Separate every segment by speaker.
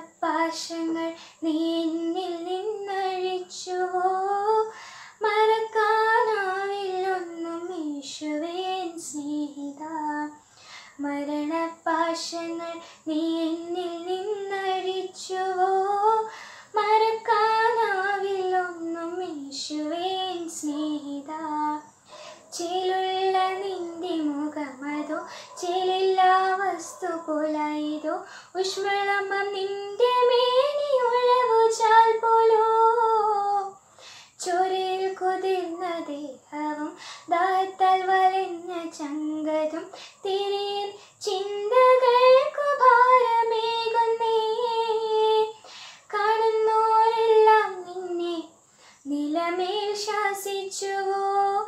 Speaker 1: മരണപാശങ്ങൾ നീ എന്നിൽ നിന്നഴിച്ചുവോ മറക്കാനാവില്ലൊന്നും യേശുവേൻ സ്നേഹിത മരണപാശങ്ങൾ നീ എന്നിൽ നിന്നഴിച്ചുവോ മറക്കാനാവില്ലൊന്നും യേശുവേൻ സ്നേഹിത ചേലുള്ള നിന്റെ മുഖമതോ ചേലില്ല വസ്തു പോലായതോ ഉഷ്മളമ്പം നിന്റെ മേനി ഉഴവു ചാൽ പോലോ ചോരയിൽ കുതിർന്ന ദേഹവും ദാഹത്താൽ വലഞ്ഞ ചങ്കതും തിരിയൻ ചിന്തകൾക്കു ഭാരമേകുന്നേ കാണുന്നോരെല്ലാം നിന്നെ നിലമേൽ ശാസിച്ചുവോ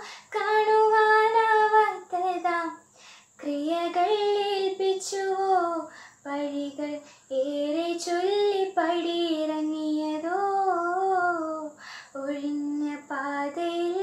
Speaker 1: കാണുവാനാവാത്തതാം ക്രിയകൾ ഏൽപ്പിച്ചുവോ വഴികൾ ഏറെ ചൊല്ലി പടിയിറങ്ങിയതോ ഒഴിഞ്ഞ പാതയിൽ